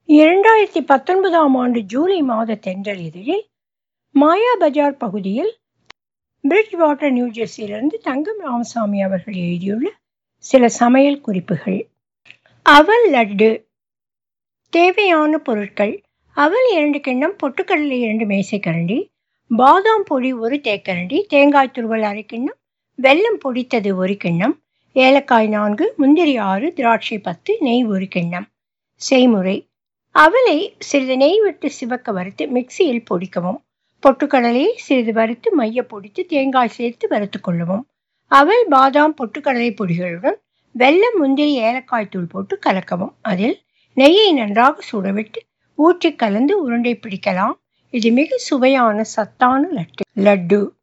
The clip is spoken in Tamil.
இரண்டாயிரத்தி பத்தொன்பதாம் ஆண்டு ஜூலை மாத தென்றல் இதழில் மாயா பஜார் பகுதியில் பிரிட்ஜ் வாட்டர் நியூஜெர்சியிலிருந்து தங்கம் ராமசாமி அவர்கள் எழுதியுள்ள சில சமையல் குறிப்புகள் அவல் லட்டு தேவையான பொருட்கள் அவல் இரண்டு கிண்ணம் பொட்டுக்கடலை இரண்டு மேசைக்கரண்டி பாதாம் பொடி ஒரு தேக்கரண்டி தேங்காய் துருவல் அரை கிண்ணம் வெல்லம் பொடித்தது ஒரு கிண்ணம் ஏலக்காய் நான்கு முந்திரி ஆறு திராட்சை பத்து நெய் ஒரு கிண்ணம் செய்முறை அவலை சிறிது நெய் விட்டு சிவக்க வறுத்து மிக்சியில் பொடிக்கவும் பொட்டுக்கடலையை சிறிது வறுத்து மைய பொடித்து தேங்காய் சேர்த்து வறுத்து கொள்ளவும் அவல் பாதாம் பொட்டுக்கடலை பொடிகளுடன் வெல்லம் முந்திரி ஏலக்காய் தூள் போட்டு கலக்கவும் அதில் நெய்யை நன்றாக சுடவிட்டு ஊற்றி கலந்து உருண்டை பிடிக்கலாம் இது மிக சுவையான சத்தான லட்டு லட்டு